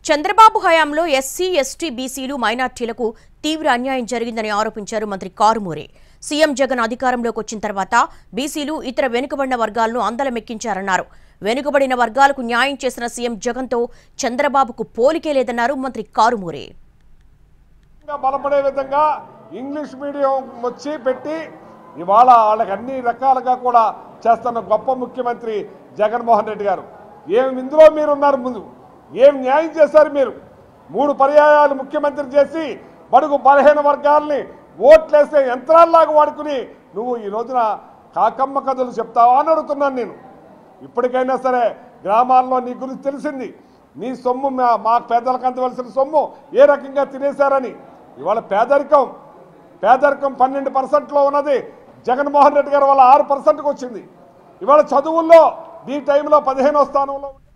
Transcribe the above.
చంద్రబాబు హయాంలో SC ST బీసీలు మైనార్టీలకు తీవ్ర అన్యాయం జరిగిందని ఆరోపించారు మంత్రి కారుమూరి సీఎం జగన్ అధికారంలోకి వచ్చిన తర్వాత బీసీలు ఇతర వెనుకబడిన వర్గాలను అందలమెక్కించారన్నారు వెనుకబడిన వర్గాలకు న్యాయం చేసిన సీఎం జగన్తో చంద్రబాబుకు పోలికే లేదన్నారు మంత్రి కారుమూరి ఇంకా బలపడే విధంగా ఇంగ్లీష్ మీడియం వచ్చి పెట్టి ఇవాళ వాళ్ళకి అన్ని రకాలుగా కూడా చేస్తున్న గొప్ప ముఖ్యమంత్రి జగన్మోహన్ రెడ్డి గారు ఏం ఇందులో మీరు ఉన్నారు ముందు ఏం న్యాయం చేశారు మీరు మూడు పర్యాయాలు ముఖ్యమంత్రి చేసి బడుగు బలహీన వర్గాల్ని ఓట్లేసే యంత్రాల్లాగా వాడుకుని నువ్వు ఈ రోజున కాకమ్మ కథలు చెప్తావా అని అడుగుతున్నాను నేను ఇప్పటికైనా సరే గ్రామాల్లో నీ గురించి తెలిసింది నీ సొమ్ము మా మా పేదలకు అందవలసిన సొమ్ము ఏ రకంగా తినేశారని ఇవాళ పేదరికం పేదరికం పన్నెండు పర్సెంట్లో ఉన్నది జగన్మోహన్ రెడ్డి గారి వల్ల ఆరు పర్సెంట్కి వచ్చింది ఇవాళ చదువుల్లో ఈ టైంలో పదిహేనో స్థానంలో